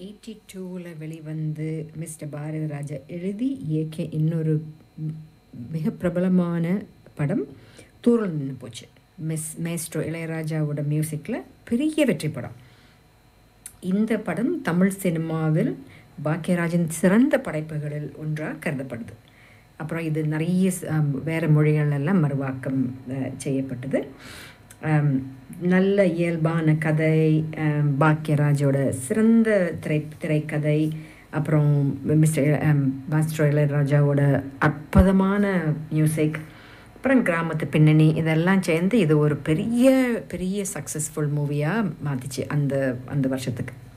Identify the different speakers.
Speaker 1: eighty டூவில் வெளிவந்து mister Bharathi ராஜா எழுதி இயக்கிய இன்னொரு ம், மிக பிரபலமான படம் தூரல் நின்று போச்சு மிஸ் மேஸ்ட்ரோ இளையராஜாவோட மியூசிக்கில் பெரிய வெற்றி படம் இந்த படம் தமிழ் சினிமாவில் பாக்கியராஜின் சிறந்த படைப்புகளில் ஒன்றாக கருதப்படுது அப்புறம் இது நிறைய ஸ்- ஆம், வேறு மொழிகள் எல்லாம் மறுவாக்கம் அஹ், செய்யப்பட்டது ஆம், நல்ல இயல்பான கதை ஆம், பாக்கியராஜோட சிறந்த திரை திரைக்கதை அப்புறம் மிஸ்டர் மாஸ்டர் இளையராஜாவோட அற்புதமான மியூசிக் அப்புறம் கிராமத்து பின்னணி இதெல்லாம் சேர்ந்து இது ஒரு பெரிய பெரிய சக்ஸஸ்ஃபுல் மூவியாக மாற்றிச்சு அந்த அந்த வருஷத்துக்கு